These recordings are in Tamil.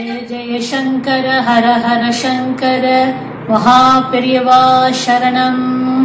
ஜெய ஜெய சங்கர ஹர ஹர சங்கர மகாபெரியவா சரணம்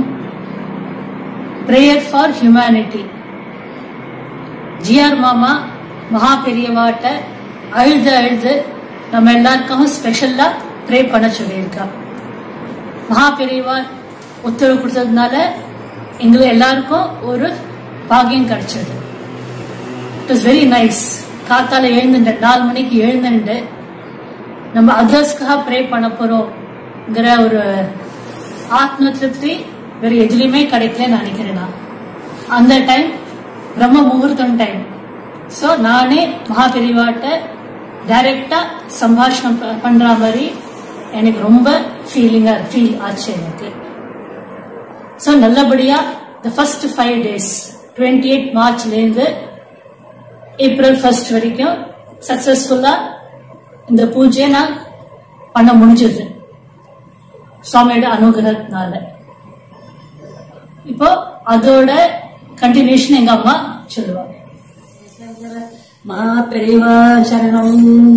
பிரேயர் ஃபார் ஹியூமனிட்டி ஜிஆர் மாமா மகா பெரியவாட்ட அழுது அழுது நம்ம எல்லாருக்கும் ஸ்பெஷலா ப்ரே பண்ண சொல்லியிருக்கா மகா பெரியவா உத்தரவு கொடுத்ததுனால எங்களுக்கு எல்லாருக்கும் ஒரு பாக்கியம் கிடைச்சது இட் இஸ் வெரி நைஸ் காத்தால எழுந்துட்டு நாலு மணிக்கு எழுந்துட்டு நம்ம அதர்ஸ்க்காக ப்ரே பண்ண போறோம்ங்கிற ஒரு ஆத்ம திருப்தி வேற எதுலையுமே கிடைக்கலன்னு நினைக்கிறேன் நான் அந்த டைம் பிரம்ம முகூர்த்தம் டைம் ஸோ நானே மகாபெரிவாட்ட டைரக்டா சம்பாஷணம் ப- பண்ற மாதிரி எனக்கு ரொம்ப ஃபீலிங்கா ஃபீல் ஆச்சு எனக்கு ஸோ நல்லபடியா the first five days twenty eight மார்ச்லேருந்து ஏப்ரல் ஃபர்ஸ்ட் வரைக்கும் சக்சஸ்ஃபுல்லா இந்த பூஜையை நான் பண்ண முடிஞ்சது சுவாமியோட அனுகிரகத்தினால இப்போ அதோட கண்டினியூஷன் எங்க அம்மா சொல்லுவாங்க மகா பெரியவா சரணம்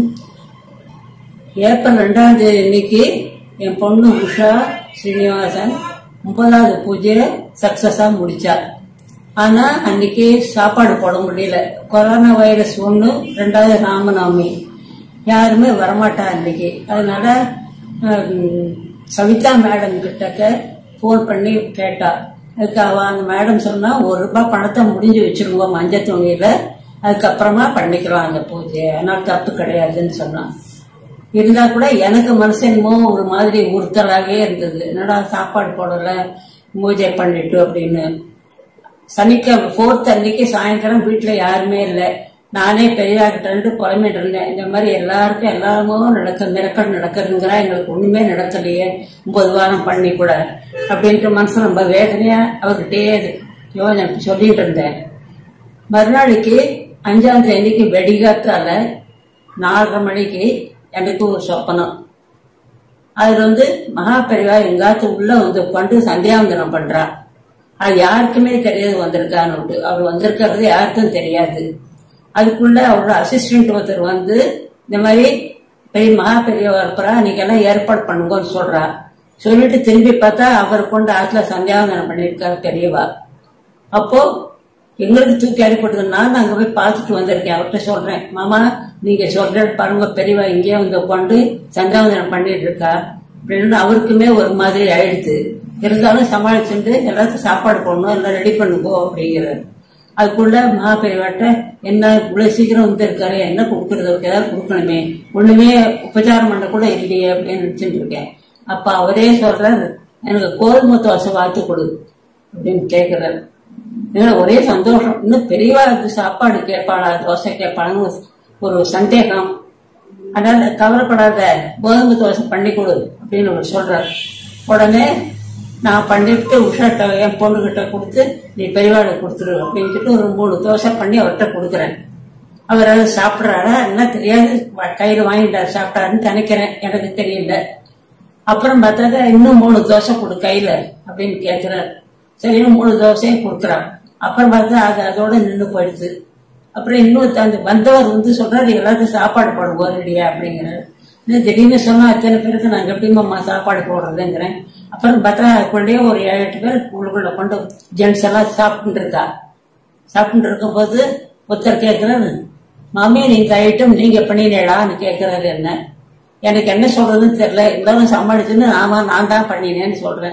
ஏப்ரல் ரெண்டாம் தேதி இன்னைக்கு என் பொண்ணு உஷா ஸ்ரீனிவாசன் முப்பதாவது பூஜையை சக்சஸா முடிச்சா ஆனா அன்னைக்கு சாப்பாடு போட முடியல கொரோனா வைரஸ் ஒண்ணு ரெண்டாவது ராமநவமி யாருமே வரமாட்டா அன்னைக்கு அதனால ஹம், சவிதா மேடம் கிட்டக்க ஃபோன் பண்ணி கேட்டா அதுக்கு அவ அந்த மேடம் சொன்னா ஒரு ரூபாய் பணத்தை முடிஞ்சு வச்சிருங்க மஞ்சள் துணியில அதுக்கப்புறமா பண்ணிக்கலாம் அந்த பூஜை அதனால தப்பு கிடையாதுன்னு சொன்னான் இருந்தா கூட எனக்கு மனசு என்னமோ ஒரு மாதிரி உறுத்தலாவே இருந்தது என்னடா சாப்பாடு போடல பூஜை பண்ணிட்டு அப்படின்னு சனிக்கிழமை ஃபோர்த் அன்னைக்கு சாயந்தரம் வீட்டுல யாருமே இல்லை நானே பெரியார்கிட்ட புலம்பிட்டு இருந்தேன் இந்த மாதிரி எல்லாருக்கும் எல்லாமோ நடக்க மிரக்கல் நடக்குதுங்கிறா எங்களுக்கு ஒண்ணுமே நடக்கலையே ஒன்பது வாரம் பண்ணி கூட அப்படின்ட்டு மனசு ரொம்ப வேதனையா அவர்கிட்டயே யோசனை சொல்லிட்டு இருந்தேன் மறுநாளைக்கு அஞ்சாம் தேதிக்கு வெடிகாத்தால நாலரை மணிக்கு எனக்கு ஒரு சொப்பனம் அதுல வந்து மகா பெரியவா எங்காத்து உள்ள வந்து உட்காந்து சந்தியாவந்தனம் பண்றா அது யாருக்குமே தெரியாது வந்திருக்கான்னு அவர் வந்திருக்கிறது யாருக்கும் தெரியாது அதுக்குள்ள அவரோட அசிஸ்டன்ட் ஒருத்தர் வந்து இந்த மாதிரி பெரிய மகா பெரியவா இருப்பா நீங்க எல்லாம் ஏற்பாடு பண்ணுங்கன்னு சொல்றா சொல்லிட்டு திரும்பி பார்த்தா அவர் கொண்டு ஆத்துல சந்தியாவந்தனம் பண்ணியிருக்காரு பெரியவா அப்போ எங்களுக்கு தூக்கி அடிப்படுதுன்னா நான் அங்க போய் பார்த்துட்டு வந்திருக்கேன் அவர்கிட்ட சொல்றேன் மாமா நீங்க சொல்ற பாருங்க பெரியவா இங்கேயே வந்து உட்காந்து சந்தாவந்தனம் பண்ணிட்டு இருக்கா அப்படின்னு அவருக்குமே ஒரு மாதிரி ஆயிடுது இருந்தாலும் சமாளிச்சுட்டு எல்லாத்துக்கும் சாப்பாடு போடணும் எல்லாம் ரெடி பண்ணுங்கோ அப்படிங்கிறார் அதுக்குள்ள மகா பெரியவாட்ட என்ன இவ்வளவு சீக்கிரம் வந்திருக்காரு என்ன கொடுக்கறது அவருக்கு ஏதாவது கொடுக்கணுமே ஒண்ணுமே உபச்சாரம் பண்ண கூட இல்லையே அப்படின்னு நினைச்சிட்டு இருக்கேன் அப்ப அவரே சொல்றாரு எனக்கு கோதுமை தோசை வாத்து கொடு அப்படின்னு கேக்குறாரு இதுல ஒரே சந்தோஷம் இன்னும் பெரியவா இருந்து சாப்பாடு கேட்பாளா தோசை கேட்பாளான்னு ஒரு சந்தேகம் அதனால கவலைப்படாத கோதுமை தோசை பண்ணி கொடு அப்படின்னு அவர் சொல்றாரு உடனே நான் பண்ணிட்டு உஷாட்ட என் பொண்ணுகிட்ட கொடுத்து நீ பெரியவாட கொடுத்துரு அப்படின்னு சொல்லிட்டு ஒரு மூணு தோசை பண்ணி அவர்கிட்ட கொடுக்குறேன் அவர் அதை சாப்பிட்றாரா என்ன தெரியாது வ- கையில வாங்கிட்டார் சாப்பிட்டாருன்னு நினைக்கிறேன் எனக்கு தெரியல அப்புறம் பார்த்தா இன்னும் மூணு தோசை கொடு கையில அப்படின்னு கேட்கிறார் சரின்னு மூணு தோசையும் கொடுக்குறான் அப்புறம் பார்த்தா அது அதோட நின்று போயிடுது அப்புறம் இன்னும் அந்த வந்தவர் வந்து சொல்றாரு எல்லாத்தையும் சாப்பாடு போடுவோம் ரெடியா அப்படிங்கிறாரு இன்னும் திடீர்னு சொன்னா அத்தனை பேருக்கு நாங்க எப்படிமா சாப்பாடு போடுறதுங்கிறேன் அப்புறம் பார்த்தா அதுக்குள்ளேயே ஒரு ஏழு எட்டு பேர் உள்ளுக்குள்ள கொண்டு ஜென்ஸ் எல்லாம் சாப்பிட்டு இருக்கா சாப்பிட்டு இருக்கும்போது ஒருத்தர் கேட்கிறாரு மாமி நீங்க ஐட்டம் நீங்க பண்ணினேடான்னு கேட்கிறாரு என்ன எனக்கு என்ன சொல்றதுன்னு தெரியல இருந்தாலும் சமாளிச்சுன்னு ஆமா நான் தான் பண்ணினேன்னு சொல்றேன்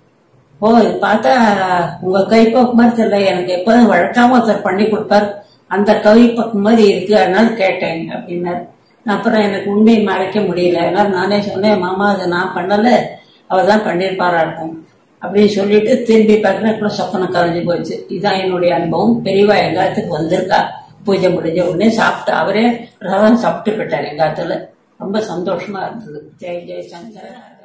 ஓ இது பார்த்தா உங்க கைப்பக்கு மாதிரி தெரியல எனக்கு எப்போதும் வழக்காம ஒருத்தர் பண்ணி கொடுப்பார் அந்த கைப்பக்கு மாதிரி இருக்கு அதனால கேட்டேன் அப்படின்னாரு அப்புறம் எனக்கு உண்மையை மறைக்க முடியல அதனால நானே சொன்னேன் மாமா அதை நான் பண்ணல அவர் தான் பண்ணியிருப்பாரா இருக்கும் அப்படின்னு சொல்லிட்டு திரும்பி பார்க்கறேன் சொப்பனம் கரைஞ்சு போச்சு இதுதான் என்னுடைய அனுபவம் பெரியவா எங்காத்துக்கு வந்திருக்கா பூஜை முடிஞ்ச உடனே சாப்பிட்டு அவரே பிரசாதம் சாப்பிட்டு போயிட்டார் எங்காத்துல ரொம்ப சந்தோஷமா இருந்தது ஜெய் ஜெய் சங்கர